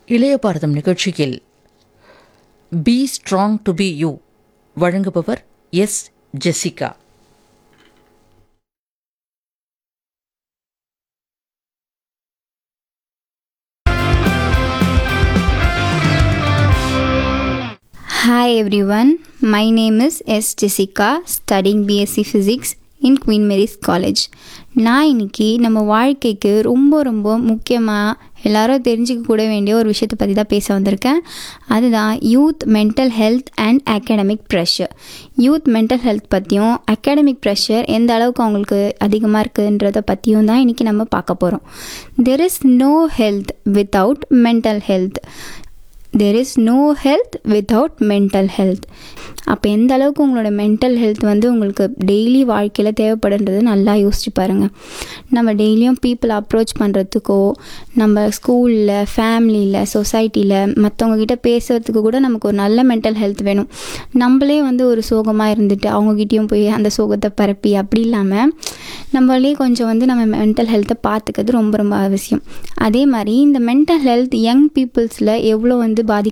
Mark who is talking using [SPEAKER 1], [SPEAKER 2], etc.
[SPEAKER 1] இளைய பாரதம் நிகழ்ச்சியில் be strong to be you வழங்குபவர் S Jessica
[SPEAKER 2] Hi everyone, my name is S. Jessica, studying BSc Physics in Queen Mary's College. நான் இன்னைக்கு நம்ம வாழ்க்கைக்கு ரொம்ப ரொம்ப முக்கியமாக எல்லாரும் தெரிஞ்சுக்க கூட வேண்டிய ஒரு விஷயத்தை பற்றி தான் பேச வந்திருக்கேன் அதுதான் youth mental health and academic pressure youth mental health பற்றியும் அகாடமிக் ப்ரெஷர் எந்த அளவுக்கு அவங்களுக்கு அதிகமாக இருக்குன்றதை பற்றியும் தான் இன்றைக்கி நம்ம பார்க்க போகிறோம் there is no health without mental health there is no health without mental health அப்போ எந்த அளவுக்கு உங்களோட மென்டல் ஹெல்த் வந்து உங்களுக்கு டெய்லி வாழ்க்கையில் தேவைப்படுன்றது நல்லா யோசிச்சு பாருங்கள் நம்ம டெய்லியும் பீப்புள் அப்ரோச் பண்ணுறதுக்கோ நம்ம ஸ்கூலில் ஃபேமிலியில் சொசைட்டியில் மற்றவங்க கிட்ட பேசுகிறதுக்கு கூட நமக்கு ஒரு நல்ல மென்டல் ஹெல்த் வேணும் நம்மளே வந்து ஒரு சோகமாக இருந்துட்டு அவங்கக்கிட்டேயும் போய் அந்த சோகத்தை பரப்பி அப்படி இல்லாமல் நம்மளே கொஞ்சம் வந்து நம்ம மென்டல் ஹெல்த்தை பார்த்துக்கிறது ரொம்ப ரொம்ப அவசியம் அதே மாதிரி இந்த மென்டல் ஹெல்த் யங் பீப்புள்ஸில் எவ்வளோ வந்து